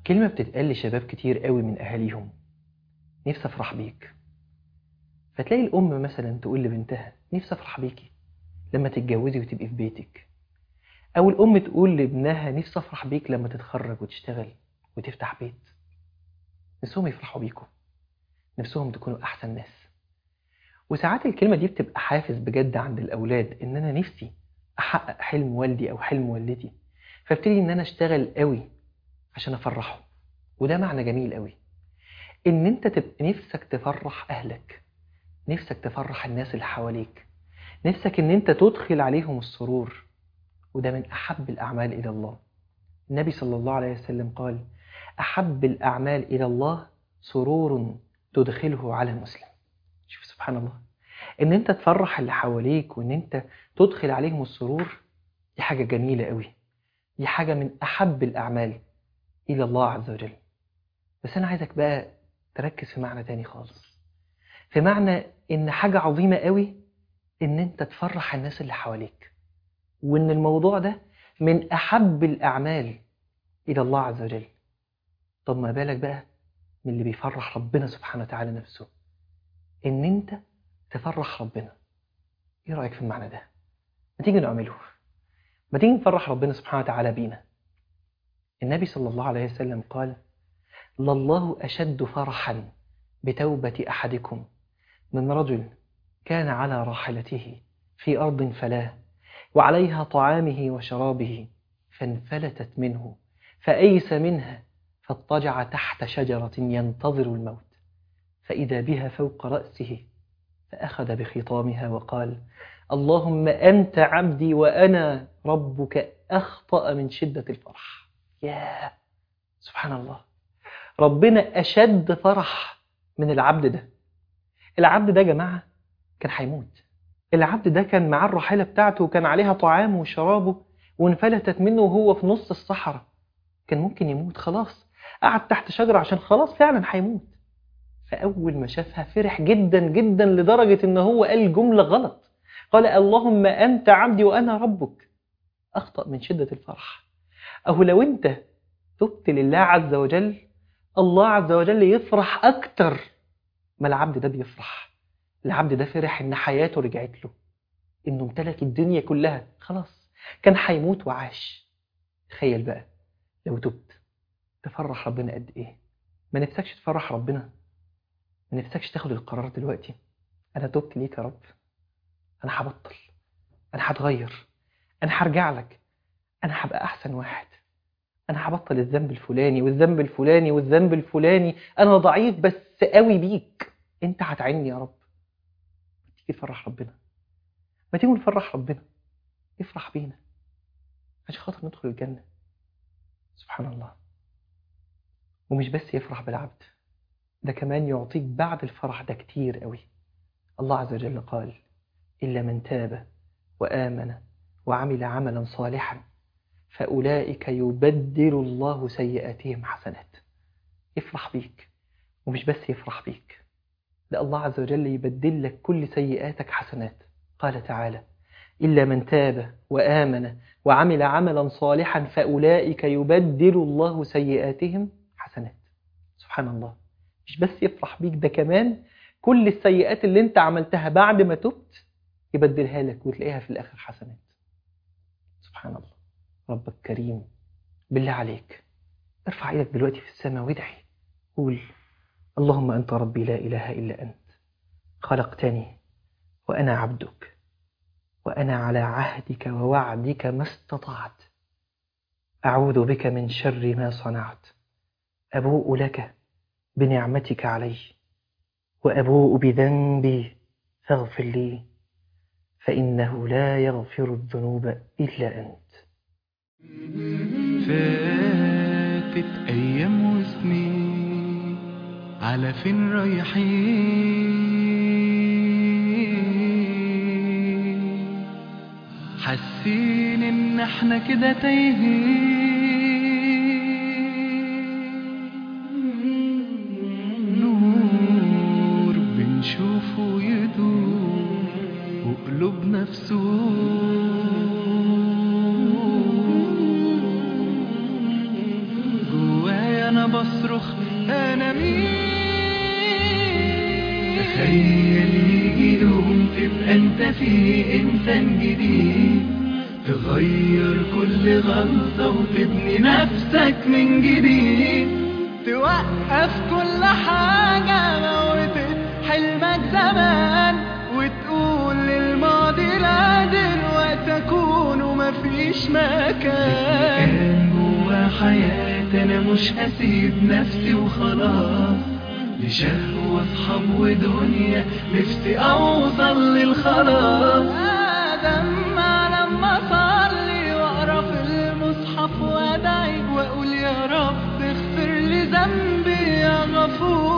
كلمة بتتقال لشباب كتير قوي من أهاليهم نفسي أفرح بيك فتلاقي الأم مثلا تقول لبنتها نفسي أفرح بيكي لما تتجوزي وتبقي في بيتك أو الأم تقول لابنها نفسي أفرح بيك لما تتخرج وتشتغل وتفتح بيت نفسهم يفرحوا بيكم نفسهم تكونوا أحسن ناس وساعات الكلمة دي بتبقى حافز بجد عند الأولاد إن أنا نفسي أحقق حلم والدي أو حلم والدتي فابتدي إن أنا أشتغل قوي عشان أفرحه وده معنى جميل قوي إن أنت تبقى نفسك تفرح أهلك نفسك تفرح الناس اللي حواليك نفسك إن أنت تدخل عليهم السرور وده من أحب الأعمال إلى الله النبي صلى الله عليه وسلم قال أحب الأعمال إلى الله سرور تدخله على المسلم شوف سبحان الله ان انت تفرح اللي حواليك وان انت تدخل عليهم السرور دي حاجة جميلة قوي دي حاجة من احب الاعمال الى الله عز وجل بس انا عايزك بقى تركز في معنى تاني خالص في معنى ان حاجة عظيمة قوي ان انت تفرح الناس اللي حواليك وان الموضوع ده من احب الاعمال الى الله عز وجل طب ما بالك بقى من اللي بيفرح ربنا سبحانه وتعالى نفسه ان انت تفرح ربنا ايه رايك في المعنى ده ما تيجي نعمله ما تيجي نفرح ربنا سبحانه وتعالى بينا النبي صلى الله عليه وسلم قال لله اشد فرحا بتوبه احدكم من رجل كان على راحلته في ارض فلاه وعليها طعامه وشرابه فانفلتت منه فايس منها فاضطجع تحت شجره ينتظر الموت فإذا بها فوق رأسه فأخذ بخطامها وقال اللهم أنت عبدي وأنا ربك أخطأ من شدة الفرح يا سبحان الله ربنا أشد فرح من العبد ده العبد ده يا جماعة كان هيموت العبد ده كان معاه الراحلة بتاعته وكان عليها طعامه وشرابه وانفلتت منه وهو في نص الصحراء كان ممكن يموت خلاص قعد تحت شجرة عشان خلاص فعلا هيموت فأول ما شافها فرح جدا جدا لدرجة إن هو قال جملة غلط قال اللهم أنت عبدي وأنا ربك أخطأ من شدة الفرح أو لو أنت تبت لله عز وجل الله عز وجل يفرح أكتر ما العبد ده بيفرح العبد ده فرح إن حياته رجعت له إنه امتلك الدنيا كلها خلاص كان هيموت وعاش تخيل بقى لو تبت تفرح ربنا قد إيه ما نفسكش تفرح ربنا ما نفسكش تاخد القرار دلوقتي انا تبت ليك يا رب انا هبطل انا هتغير انا هرجع لك انا هبقى احسن واحد انا هبطل الذنب الفلاني والذنب الفلاني والذنب الفلاني انا ضعيف بس قوي بيك انت هتعيني يا رب ما تيجي تفرح ربنا ما تيجي نفرح ربنا يفرح بينا عشان خاطر ندخل الجنة سبحان الله ومش بس يفرح بالعبد ده كمان يعطيك بعد الفرح ده كتير قوي الله عز وجل قال إلا من تاب وآمن وعمل عملا صالحا فأولئك يبدل الله سيئاتهم حسنات يفرح بيك ومش بس يفرح بيك ده الله عز وجل يبدل لك كل سيئاتك حسنات قال تعالى إلا من تاب وآمن وعمل عملا صالحا فأولئك يبدل الله سيئاتهم حسنات سبحان الله مش بس يفرح بيك ده كمان كل السيئات اللي انت عملتها بعد ما تبت يبدلها لك وتلاقيها في الآخر حسنات سبحان الله ربك كريم بالله عليك ارفع ايدك دلوقتي في السماء وادعي قول اللهم أنت ربي لا إله إلا أنت خلقتني وأنا عبدك وأنا على عهدك ووعدك ما استطعت أعوذ بك من شر ما صنعت أبوء لك بنعمتك علي وأبوء بذنبي فاغفر لي فإنه لا يغفر الذنوب إلا أنت فاتت أيام وسنين على فين رايحين حاسين إن احنا كده تايهين نور بنشوفه يدور وقلوبنا في سور جوايا تخيل يجي يوم تبقى انت فيه انسان جديد تغير كل غلطة وتبني نفسك من جديد توقف كل حاجة موتت حلمك زمان وتقول للماضي لا دلوقتي أكون ومفيش مكان كان جوا حياتي أنا مش هسيب نفسي وخلاص لشهوة أصحاب ودنيا نفسي أوصل للخلاص آدم لما أصلي وأقرأ في المصحف وأدعي وأقول يا رب اغفر لي ذنبي يا غفور